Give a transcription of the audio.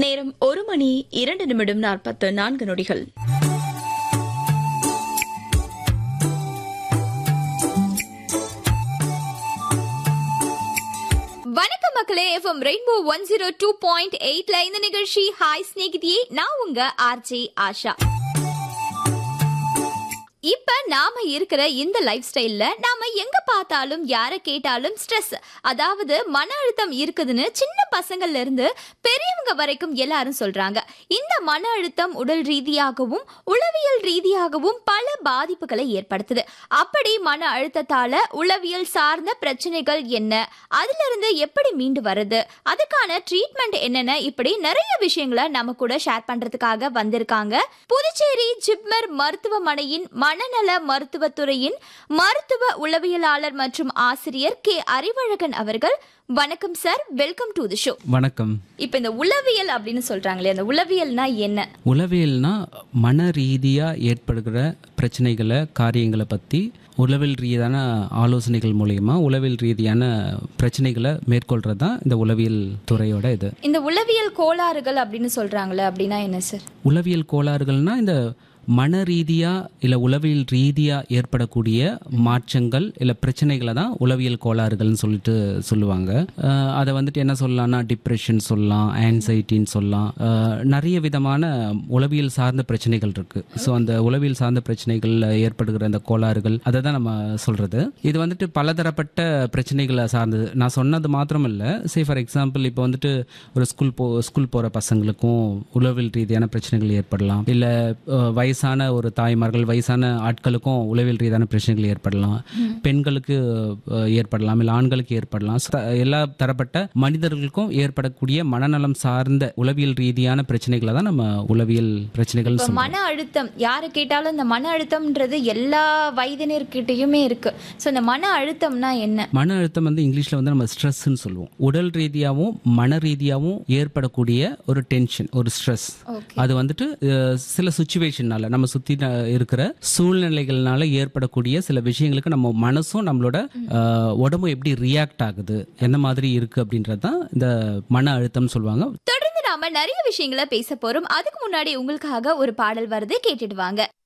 நேரம் ஒரு மணி இரண்டு நிமிடம் நாற்பத்து நான்கு நொடிகள் வணக்கம் மக்களே FM rainbow one zero two point எயிட்ல இந்த நிகழ்ச்சி ஹாய் ஸ்நேகிதியே நான் உங்க ஆர்ஜே ஆஷா இப்ப நாம இருக்கிற இந்த லைஃப் ஸ்டைல்ல நாம எங்க பார்த்தாலும் யாரை கேட்டாலும் ஸ்ட்ரெஸ் அதாவது மன அழுத்தம் இருக்குதுன்னு சின்ன பசங்கள்ல இருந்து பெரியவங்க வரைக்கும் எல்லாரும் சொல்றாங்க இந்த மன அழுத்தம் உடல் ரீதியாகவும் உளவியல் ரீதியாகவும் பல பாதிப்புகளை ஏற்படுத்துது அப்படி மன அழுத்தத்தால உளவியல் சார்ந்த பிரச்சனைகள் என்ன அதுல இருந்து எப்படி மீண்டு வருது அதுக்கான ட்ரீட்மெண்ட் என்னென்ன இப்படி நிறைய விஷயங்களை நம்ம கூட ஷேர் பண்றதுக்காக வந்திருக்காங்க புதுச்சேரி ஜிப்மர் மருத்துவமனையின் மனநல மருத்துவத்துறையின் மருத்துவ உளவியலாளர் மற்றும் ஆசிரியர் கே அறிவழகன் அவர்கள் வணக்கம் sir welcome to the show வணக்கம் இப்போ இந்த உளவியல் அப்படின்னு சொல்றாங்களே அந்த உளவியல்னா என்ன உளவியல்னா மன ரீதியாக ஏற்படுகிற பிரச்சனைகளை காரியங்களை பற்றி உளவியல் ரீதியான ஆலோசனைகள் மூலயமா உளவியல் ரீதியான பிரச்சனைகளை மேற்கொள்கிறது தான் இந்த உளவியல் துறையோட இது இந்த உளவியல் கோளாறுகள் அப்படின்னு சொல்றாங்களே அப்படின்னா என்ன சார் உளவியல் கோளாறுகள்னா இந்த மன ரீதியாக இல்லை உளவியல் ரீதியாக ஏற்படக்கூடிய மாற்றங்கள் இல்லை பிரச்சனைகளை தான் உளவியல் கோளாறுகள்னு சொல்லிட்டு சொல்லுவாங்க அஹ் அதை வந்துட்டு என்ன சொல்லலாம்னா டிப்ரெஷன் சொல்லலாம் ஆன்சைட்டின்னு சொல்லலாம் அஹ் நிறைய விதமான உளவியல் சார்ந்த பிரச்சனைகள் இருக்கு ஸோ அந்த உளவியல் சார்ந்த பிரச்சனைகளில் ஏற்படுகிற அந்த கோளாறுகள் அதை தான் நம்ம சொல்றது இது வந்துட்டு பலதரப்பட்ட பிரச்சனைகளை சார்ந்தது நான் சொன்னது மாத்திரம் இல்லை சே ஃபார் எக்ஸாம்பிள் இப்போ வந்துட்டு ஒரு ஸ்கூல் போ ஸ்கூல் போகிற பசங்களுக்கும் உளவியல் ரீதியான பிரச்சனைகள் ஏற்படலாம் இல்லை வயசான ஒரு தாய்மார்கள் வயசான ஆட்களுக்கும் உளவியல் ரீதியான பிரச்சனைகள் ஏற்படலாம் பெண்களுக்கு அஹ், ஏற்படலாம் இல்லை ஆண்களுக்கு ஏற்படலாம் So, எல்லா தரப்பட்ட மனிதர்களுக்கும் ஏற்படக்கூடிய மனநலம் சார்ந்த உளவியல் ரீதியான பிரச்சனைகளை தான் நம்ம உளவியல் பிரச்சனைகள் இப்போ மன அழுத்தம் யாரை கேட்டாலும் இந்த மன அழுத்தம்ன்றது எல்லா வயதினர்கிட்டயுமே இருக்கு ஸோ இந்த மன அழுத்தம்னா என்ன மன அழுத்தம் வந்து இங்கிலீஷ்ல வந்து நம்ம ஸ்ட்ரெஸ்ன்னு சொல்லுவோம் உடல் ரீதியாகவும் மன ரீதியாகவும் ஏற்படக்கூடிய ஒரு டென்ஷன் ஒரு ஸ்ட்ரெஸ் ஓகே அது வந்துட்டு அஹ், சில சுச்சுவேஷன்னால நம்ம சுத்தி ந- இருக்கிற சூழ்நிலைகள்னால ஏற்படக்கூடிய சில விஷயங்களுக்கு நம்ம மனசும் நம்மளோட அஹ், உடம்பும் எப்படி ரியாக்ட் ஆகுது எந்த மாதிரி இருக்கு அப்படின்றது தான் இந்த மன அழுத்தம் சொல்லுவாங்க தொடர்ந்து நாம நிறைய விஷயங்களை பேச போறோம் அதுக்கு முன்னாடி உங்களுக்காக ஒரு பாடல் வருது கேட்டுட்டு வாங்க